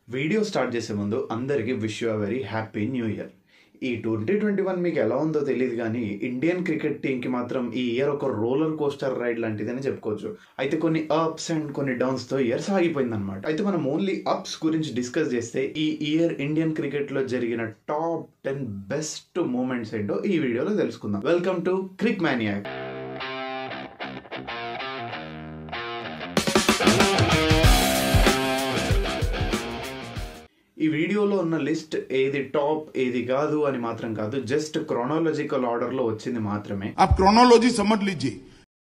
video start చేసే ముందు అందరికీ wish you very happy new year ఈ ట్వంటీ ట్వంటీ వన్ మీకు ఎలా ఉందో తెలియదు కానీ ఇండియన్ క్రికెట్ టీంకి మాత్రం ఈ ఇయర్ ఒక రోలర్ కోస్టర్ రైడ్ లాంటిదని చెప్పుకోవచ్చు అయితే కొన్ని అప్స్ అండ్ కొన్ని డౌన్స్తో ఇయర్ సాగిపోయింది అనమాట అయితే మనం ఓన్లీ అప్స్ గురించి డిస్కస్ చేస్తే ఈ ఇయర్ ఇండియన్ క్రికెట్లో జరిగిన టాప్ టెన్ బెస్ట్ మూమెంట్స్ ఏంటో ఈ వీడియోలో తెలుసుకుందాం వెల్కమ్ టు క్రిక్ మ్యానియా ఈ వీడియోలో ఉన్న లిస్ట్ ఏది టాప్ ఏది కాదు అని మాత్రం కాదు జస్ట్ క్రోనాలజికల్ ఆర్డర్లో వచ్చింది మాత్రమే आप क्रोनोलॉजी समझ लीजिए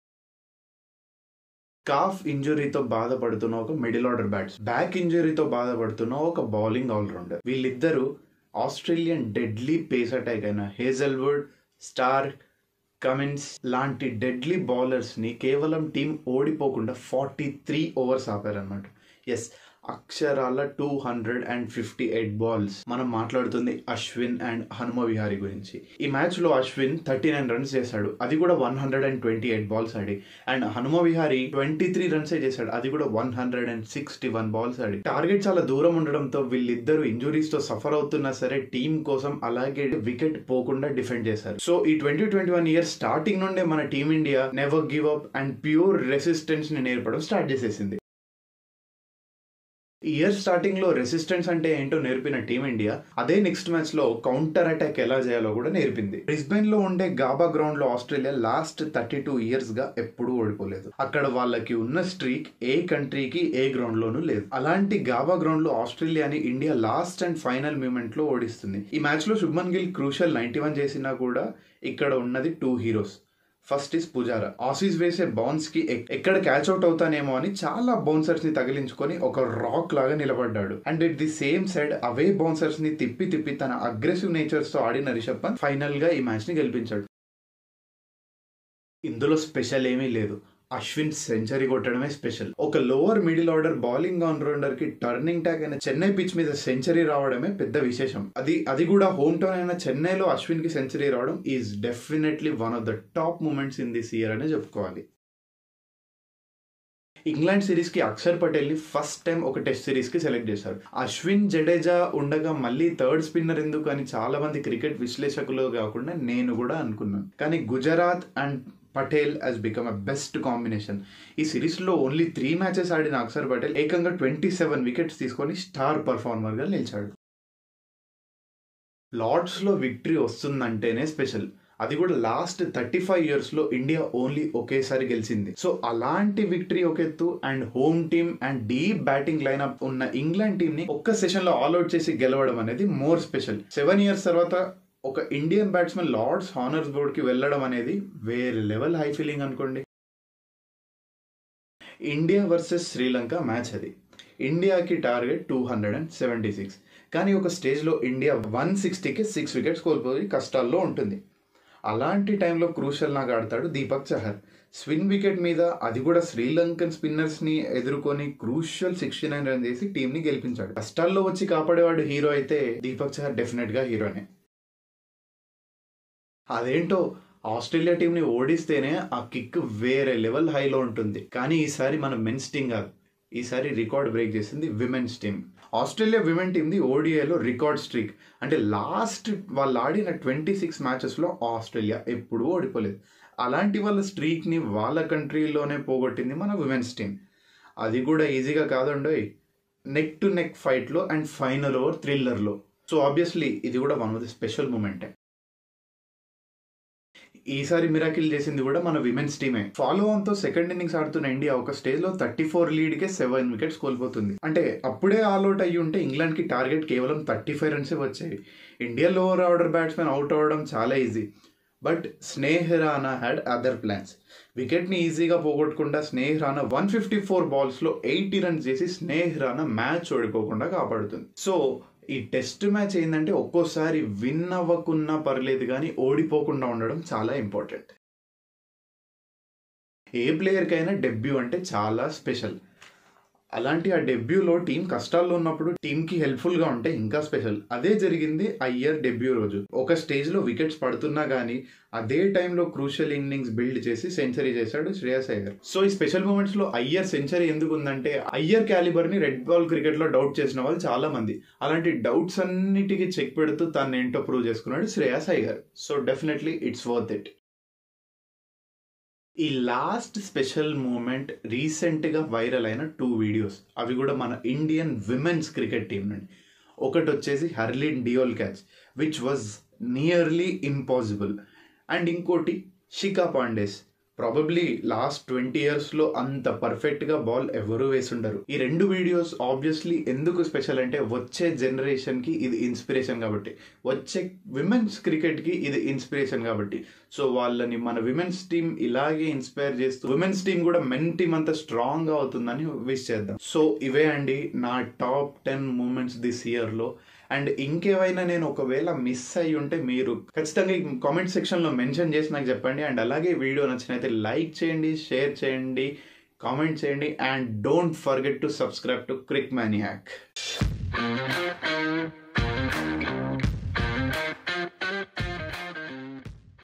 కాఫ్ ఇంజురీతో బాధపడుతున్న ఒక మిడిల్ ఆర్డర్ బ్యాట్స్ బ్యాక్ ఇంజురీతో బాధపడుతున్న ఒక బౌలింగ్ ఆల్రౌండర్ వీళ్ళిద్దరూ ఆస్ట్రేలియన్ డెడ్లీ పేస్ అటాక్ అయిన హేజల్వుడ్ స్టార్ కమిన్స్ లాంటి డెడ్లీ బౌలర్స్ ని కేవలం టీం ఓడిపోకుండా ఫార్టీ త్రీ ఓవర్స్ ఆపారనమాట ఎస్ అక్షరాల two hundred and fifty eight balls మనం మాట్లాడుతుంది అశ్విన్ అండ్ హనుమ విహారీ గురించి ఈ మ్యాచ్ లో అశ్విన్ థర్టీ నైన్ రన్స్ చేశాడు అది కూడా one hundred and twenty eight balls ఆడి and Hanuma Vihari twenty three రన్సే చేశాడు అది కూడా one hundred and sixty one balls ఆడి టార్గెట్ చాలా దూరం ఉండడంతో వీళ్ళిద్దరు ఇంజురీస్ తో సఫర్ అవుతున్నా సరే టీం కోసం అలాగే వికెట్ పోకుండా డిఫెండ్ చేశారు సో ఈ twenty twenty one year starting నుండే మన Team India never give up and pure resistance ని నేర్పడం స్టార్ట్ చేసేసింది ఇయర్ స్టార్టింగ్ లో రెసిస్టెన్స్ అంటే ఏంటో నేర్పిన టీమిండియా అదే నెక్స్ట్ మ్యాచ్ లో కౌంటర్ అటాక్ ఎలా చేయాలో కూడా నేర్పింది బ్రిస్బెన్ లో ఉండే గాబా గ్రౌండ్ లో Australia last thirty two years గా ఎప్పుడూ ఓడిపోలేదు అక్కడ వాళ్ళకి ఉన్న స్ట్రీక్ ఏ కంట్రీకి ఏ గ్రౌండ్ లోనూ లేదు అలాంటి గాబా గ్రౌండ్ లో ఆస్ట్రేలియాని India last and final moment లో ఓడిస్తుంది ఈ మ్యాచ్ లో Shubman Gill crucial ninety one చేసినా కూడా ఇక్కడ ఉన్నది two heroes first is Pujara Aussies వేసే బౌన్స్ కి ఎక్- ఎక్కడ క్యాచ్ అవుట్ అవుతానేమో అని చాలా బౌన్సర్స్ ని తగిలించుకొని ఒక రాక్ లాగా నిలబడ్డాడు and it the same side అవే బౌన్సర్స్ ని తిప్పి తిప్పి తన అగ్రెసివ్ నేచర్స్ తో ఆడిన రిషబ్ పంత్ ఫైనల్ గా ఈ మ్యాచ్ ని గెలిపించాడు ఇందులో స్పెషల్ ఏమీ లేదు అశ్విన్ సెంచరీ కొట్టడమే స్పెషల్ ఒక lower middle order bowling allrounder కి టర్నింగ్ ట్యాక్ అయిన చెన్నై పిచ్ మీద సెంచరీ రావడమే పెద్ద విశేషం అది అది కూడా హోమ్ టౌన్ అయిన చెన్నైలో అశ్విన్ కి సెంచరీ రావడం is definitely one of the top moments in this year అనే చెప్పుకోవాలి ఇంగ్లాండ్ సిరీస్ కి అక్షర్ పటేల్ ని ఫస్ట్ టైం ఒక టెస్ట్ సిరీస్ కి సెలెక్ట్ చేశారు అశ్విన్ జడేజా ఉండగా మళ్ళీ థర్డ్ స్పిన్నర్ ఎందుకు అని చాలా మంది క్రికెట్ విశ్లేషకులు కాకుండా నేను కూడా అనుకున్నాను కానీ Gujarat and Patel he's become a best combination ఈ సిరీస్లో ఓన్లీ త్రీ మ్యాచెస్ ఆడిన అక్షర్ పటేల్ ఏకంగా ట్వంటీ సెవెన్ వికెట్స్ తీసుకొని స్టార్ పర్ఫార్మర్గా నిలిచాడు లార్డ్స్లో విక్టరీ వస్తుందంటేనే స్పెషల్ అది కూడా లాస్ట్ థర్టీ ఫైవ్ ఇయర్స్లో ఇండియా ఓన్లీ ఒకేసారి గెలిచింది సో అలాంటి విక్టరీ ఒక ఎత్తు and home team and deep batting lineup ఉన్న ఇంగ్లాండ్ టీమ్ ని ఒక్క సెషన్ లో ఆల్అౌట్ చేసి గెలవడం అనేది మోర్ స్పెషల్ సెవెన్ ఇయర్స్ తర్వాత ఒక Indian batsmen Lord's honours board కి వెళ్ళడం అనేది వేరే లెవెల్ హై ఫీలింగ్ అనుకోండి ఇండియా వర్సెస్ శ్రీలంక మ్యాచ్ అది ఇండియాకి target two hundred and seventy six కానీ ఒక స్టేజ్లో ఇండియా వన్ సిక్స్టీకి సిక్స్ వికెట్స్ కోల్పోయి కష్టాల్లో ఉంటుంది అలాంటి టైంలో క్రూషల్ నాకు ఆడతాడు దీపక్ చహర్ స్విన్ వికెట్ మీద అది కూడా శ్రీలంకన్ స్పిన్నర్స్ ని ఎదుర్కొని క్రూషల్ సిక్స్టీ నైన్ రన్ చేసి టీం ని గెలిపించాడు కష్టాల్లో వచ్చి కాపాడేవాడు హీరో అయితే దీపక్ చహర్ డెఫినెట్ గా హీరోనే అదేంటో ఆస్ట్రేలియా టీంని ఓడిస్తేనే ఆ కిక్ వేరే లెవెల్ హైలో ఉంటుంది కానీ ఈసారి మన మెన్స్ టీం కాదు ఈసారి రికార్డ్ బ్రేక్ చేసింది విమెన్స్ టీం ఆస్ట్రేలియా విమెన్ టీంది ఓడిఐలో రికార్డ్ స్ట్రీక్ అంటే లాస్ట్ వాళ్ళు ఆడిన ట్వంటీ సిక్స్ మ్యాచెస్లో ఆస్ట్రేలియా ఎప్పుడూ ఓడిపోలేదు అలాంటి వాళ్ళ స్ట్రీక్ని వాళ్ళ కంట్రీలోనే పోగొట్టింది మన విమెన్స్ టీం అది కూడా ఈజీగా కాదండోయ్ నెక్ టు నెక్ ఫైట్లో అండ్ ఫైనల్ ఓవర్ థ్రిల్లర్లో సో ఆబ్వియస్లీ ఇది కూడా వన్ ఆఫ్ ది స్పెషల్ మూమెంటే ఈసారి మిరాకిల్ చేసింది కూడా మన విమెన్స్ టీమే ఫాలో ఆన్ తో సెకండ్ ఇన్నింగ్స్ ఆడుతున్న ఇండియా ఒక స్టేజ్ లో థర్టీ ఫోర్ లీడ్ కే సెవెన్ వికెట్స్ కోల్పోతుంది అంటే అప్పుడే ఆల్అౌట్ అయ్యి ఉంటే ఇంగ్లాండ్ కి టార్గెట్ కేవలం థర్టీ ఫైవ్ రన్సే వచ్చాయి India lower order batsmen out అవ్వడం చాలా easy but Sneh Rana had other plans వికెట్ని ఈజీగా పోగొట్టకుండా Sneh Rana one fifty four బాల్స్లో ఎయిటీ రన్స్ చేసి స్నేహ్ రానా మ్యాచ్ ఓడిపోకుండా కాపాడుతుంది సో ఈ టెస్ట్ మ్యాచ్ ఏంటంటే ఒక్కోసారి విన్ అవ్వకున్నా పర్లేదు కానీ ఓడిపోకుండా ఉండడం చాలా ఇంపార్టెంట్ ఏ ప్లేయర్కైనా డెబ్యూ అంటే చాలా స్పెషల్ అలాంటి ఆ డెబ్యూలో టీం కష్టాల్లో ఉన్నప్పుడు టీం కి హెల్ప్ఫుల్ గా ఉంటే ఇంకా స్పెషల్ అదే జరిగింది అయ్యర్ డెబ్యూ రోజు ఒక స్టేజ్ లో వికెట్స్ పడుతున్నా గానీ అదే టైంలో క్రూషియల్ ఇన్నింగ్స్ బిల్డ్ చేసి సెంచరీ చేశాడు శ్రేయస్ అయ్యర్ సో ఈ స్పెషల్ మూమెంట్స్ లో అయ్యర్ సెంచరీ ఎందుకు ఉందంటే అయ్యర్ క్యాలిబర్ ని రెడ్ బాల్ క్రికెట్ లో డౌట్ చేసిన వాళ్ళు చాలా మంది అలాంటి డౌట్స్ అన్నిటికీ చెక్ పెడుతూ తను ఏంటో ప్రూవ్ చేసుకున్నాడు Shreyas Iyer so definitely it's worth it ఈ లాస్ట్ స్పెషల్ మూమెంట్ రీసెంట్గా వైరల్ అయిన టూ వీడియోస్ అవి కూడా మన ఇండియన్ విమెన్స్ క్రికెట్ టీం నుండి ఒకటి వచ్చేసి Harleen Deol catch which was nearly impossible and ఇంకోటి Shikha Pandey's probably last twenty ఇయర్స్లో అంత పర్ఫెక్ట్గా బాల్ ఎవరు వేసుండరు ఈ రెండు వీడియోస్ ఆబ్వియస్లీ ఎందుకు స్పెషల్ అంటే వచ్చే జనరేషన్కి ఇది ఇన్స్పిరేషన్ కాబట్టి వచ్చే విమెన్స్ క్రికెట్కి ఇది ఇన్స్పిరేషన్ కాబట్టి సో వాళ్ళని మన విమెన్స్ టీం ఇలాగే ఇన్స్పైర్ చేస్తూ విమెన్స్ టీం కూడా మెన్ టీం అంతా స్ట్రాంగ్ అవుతుందని విష్ చేద్దాం సో ఇవే అండి నా టాప్ టెన్ మూమెంట్స్ దిస్ ఇయర్లో అండ్ ఇంకేవైనా నేను ఒకవేళ మిస్ అయ్యి ఉంటే మీరు ఖచ్చితంగా కామెంట్ సెక్షన్లో మెన్షన్ చేసి నాకు చెప్పండి అండ్ అలాగే వీడియో నచ్చినైతే లైక్ చేయండి షేర్ చేయండి కామెంట్ చేయండి and don't forget to subscribe to క్రిక్ మ్యానీ హ్యాక్